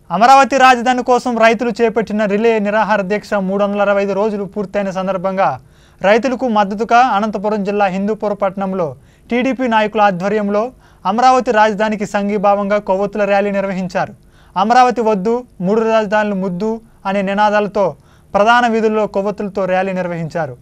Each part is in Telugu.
అమరావతి రాజధాని కోసం రైతులు చేపట్టిన రిలే నిరాహార దీక్ష మూడు వందల అరవై ఐదు రోజులు పూర్తయిన సందర్భంగా రైతులకు మద్దతుగా అనంతపురం జిల్లా హిందూపుర పట్టణంలో టీడీపీ నాయకుల ఆధ్వర్యంలో అమరావతి రాజధానికి సంఘీభావంగా కొవ్వొత్తుల ర్యాలీ నిర్వహించారు అమరావతి వద్దు మూడు రాజధానులు ముద్దు అనే నినాదాలతో ప్రధాన వీధుల్లో కొవ్వొత్తులతో ర్యాలీ నిర్వహించారు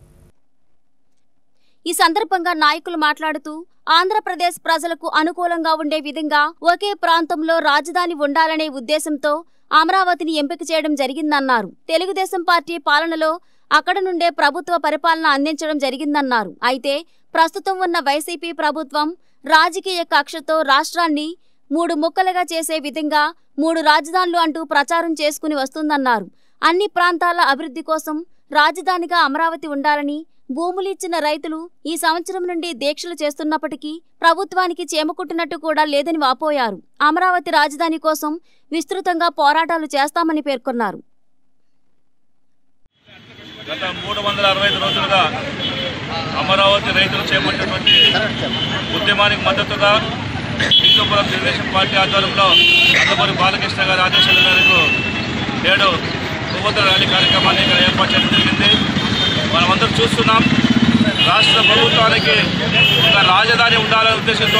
ఈ సందర్భంగా నాయకులు మాట్లాడుతూ ఆంధ్రప్రదేశ్ ప్రజలకు అనుకూలంగా ఉండే విధంగా ఒకే ప్రాంతంలో రాజధాని ఉండాలనే ఉద్దేశంతో అమరావతిని ఎంపిక చేయడం జరిగిందన్నారు తెలుగుదేశం పార్టీ పాలనలో అక్కడ నుండే ప్రభుత్వ పరిపాలన అందించడం జరిగిందన్నారు అయితే ప్రస్తుతం ఉన్న వైసీపీ ప్రభుత్వం రాజకీయ కక్షతో రాష్ట్రాన్ని మూడు ముక్కలుగా చేసే విధంగా మూడు రాజధానులు అంటూ ప్రచారం చేసుకుని వస్తుందన్నారు అన్ని ప్రాంతాల అభివృద్ధి కోసం రాజధానిగా అమరావతి ఉండాలని భూములిచ్చిన రైతులు ఈ సంవత్సరం నుండి దీక్షలు చేస్తున్నప్పటికీ ప్రభుత్వానికి చేమకుట్టినట్టు కూడా లేదని వాపోయారు అమరావతి రాజధాని కోసం విస్తృతంగా పోరాటాలు చేస్తామని పేర్కొన్నారు గత మూడు వందల అరవై ఐదు రోజులుగా అమరావతి రైతులు చేపట్టినటువంటి ఉద్యమానికి మద్దతుగా హిందూపురం తెలుగుదేశం పార్టీ ఆధ్వర్యంలో నందమూరి బాలకృష్ణ గారి ఆదేశాల మేరకు నేడు కొవ్వొత్తుల ర్యాలీ కార్యక్రమాన్ని ఇక్కడ ఏర్పాటు చేయడం జరిగింది మనమందరం చూస్తున్నాం రాష్ట్ర ప్రభుత్వానికి ఒక రాజధాని ఉండాలనే ఉద్దేశంతో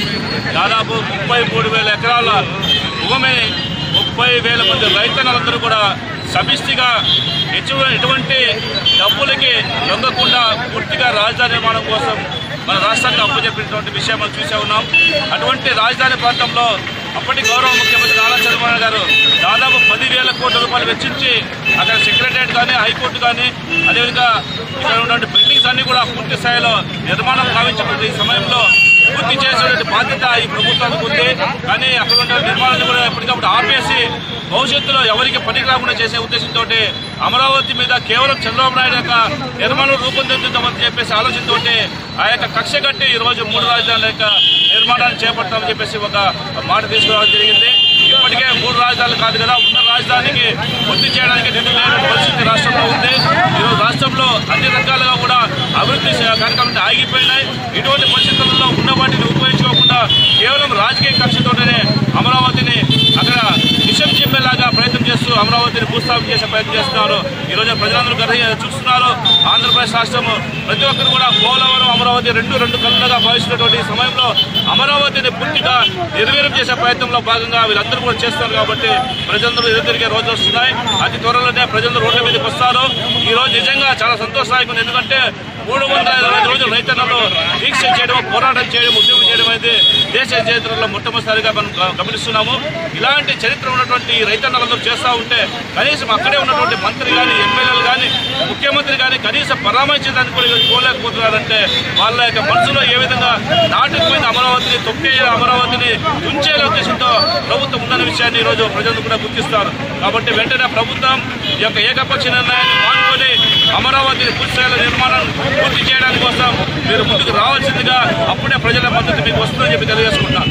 దాదాపు ముప్పై మూడు వేల ఎకరాల భూమిని ముప్పై వేల మంది రైతన్నలందరూ కూడా సమిష్టిగా ఎటు- ఎటువంటి డబ్బులకి లొంగకుండా పూర్తిగా రాజధాని నిర్మాణం కోసం మన రాష్ట్రానికి అప్పచెప్పినటువంటి విషయం మనం చూసే ఉన్నాం అటువంటి రాజధాని ప్రాంతంలో అప్పటి గౌరవ ముఖ్యమంత్రి నారా చంద్రబాబు నాయుడు గారు దాదాపు పదివేల కోట్ల రూపాయలు వెచ్చించి అక్కడ సెక్రటరియట్ కానీ హైకోర్టు కానీ అదేవిధంగా ఇక్కడ ఉన్నటువంటి బిల్డింగ్స్ అన్ని కూడా పూర్తి స్థాయిలో నిర్మాణం కావించినటువంటి ఈ సమయంలో పూర్తి చేసేటువంటి బాధ్యత ఈ ప్రభుత్వానికి ఉంది కానీ అక్కడ ఉన్న నిర్మాణాన్ని కూడా ఎప్పటికప్పుడు ఆపేసి భవిష్యత్తులో ఎవరికి పనికి రాకుండా చేసే ఉద్దేశంతో అమరావతి మీద కేవలం చంద్రబాబు నాయుడు యొక్క నిర్మాణం రూపొందిద్దామని చెప్పేసి ఆలోచనతో ఆ యొక్క కక్ష కట్టి ఈ రోజు మూడు రాజధానుల యొక్క నిర్మాణాన్ని చేపడతామని చెప్పేసి ఒక మాట తీసుకురావడం జరిగింది ఇప్పటికే మూడు రాజధానులు కాదు కదా ఉన్న రాజధానికి పూర్తి చేయడానికి నిధులు లేని పరిస్థితి రాష్ట్రంలో ఉంది ఈరోజు రాష్ట్రంలో అన్ని రకాలుగా కూడా అభివృద్ధి కార్యక్రమాలు ఆగిపోయినాయి ఇటువంటి పరిస్థితుల్లో ఉన్న వాటిని ఉపయోగించుకోకుండా కేవలం రాజకీయ కక్షతోనే అమరావతిని అక్కడ విషం చెప్పేలాగా ప్రయత్నం చేస్తూ అమరావతిని భూస్థాపన చేసే ప్రయత్నం చేస్తున్నారు ఈ రోజు ప్రజలందరూ గర్వ చూస్తున్నారు ఆంధ్రప్రదేశ్ రాష్ట్రం ప్రతి ఒక్కరు కూడా పోలవరం అమరావతి రెండు రెండు కళ్ళుగా భావిస్తున్నటువంటి ఈ సమయంలో అమరావతిని పూర్తిగా నిర్వీర్యం చేసే ప్రయత్నంలో భాగంగా వీళ్ళందరూ కూడా చేస్తున్నారు కాబట్టి ప్రజలందరూ ఎదురుతిరిగే రోజు వస్తున్నాయి అతి త్వరలోనే ప్రజలందరూ రోడ్ల మీదకి వస్తారు ఈ రోజు నిజంగా చాలా సంతోషదాయకం ఉంది. ఎందుకంటే మూడు వందల ఇరవై ఐదు రోజులు రైతన్నలు దీక్ష చేయడం పోరాటం చేయడం ఉద్యమం చేయడం అనేది దేశ చరిత్రలో మొట్టమొదటిసారిగా మనం గ- గమనిస్తున్నాము ఇలాంటి చరిత్ర ఉన్నటువంటి ఈ రైతన్నలందరూ చేస్తూ ఉంటే కనీసం అక్కడే ఉన్నటువంటి మంత్రి కానీ ఎమ్మెల్యేలు కానీ ముఖ్యమంత్రి కానీ కనీసం పరామర్శించడానికి కూడా ఈరోజు పోలేకపోతున్నారంటే వాళ్ళ యొక్క మనసులో ఏ విధంగా నాటుకుపోయిన అమరావతిని తొక్కే అమరావతిని ఉంచేలా ఉద్దేశంతో ప్రభుత్వం ఉందన్న విషయాన్ని ఈరోజు ప్రజలు కూడా గుర్తిస్తారు కాబట్టి వెంటనే ప్రభుత్వం ఈ యొక్క ఏకపక్ష నిర్ణయాన్ని మానుకొని అమరావతిని పూర్తిస్థాయిలో నిర్మాణం పూర్తి చేయడానికి కోసం మీరు ముందుకు రావాల్సిందిగా అప్పుడే ప్రజల మద్దతు మీకు వస్తుందని చెప్పి తెలియజేసుకుంటాను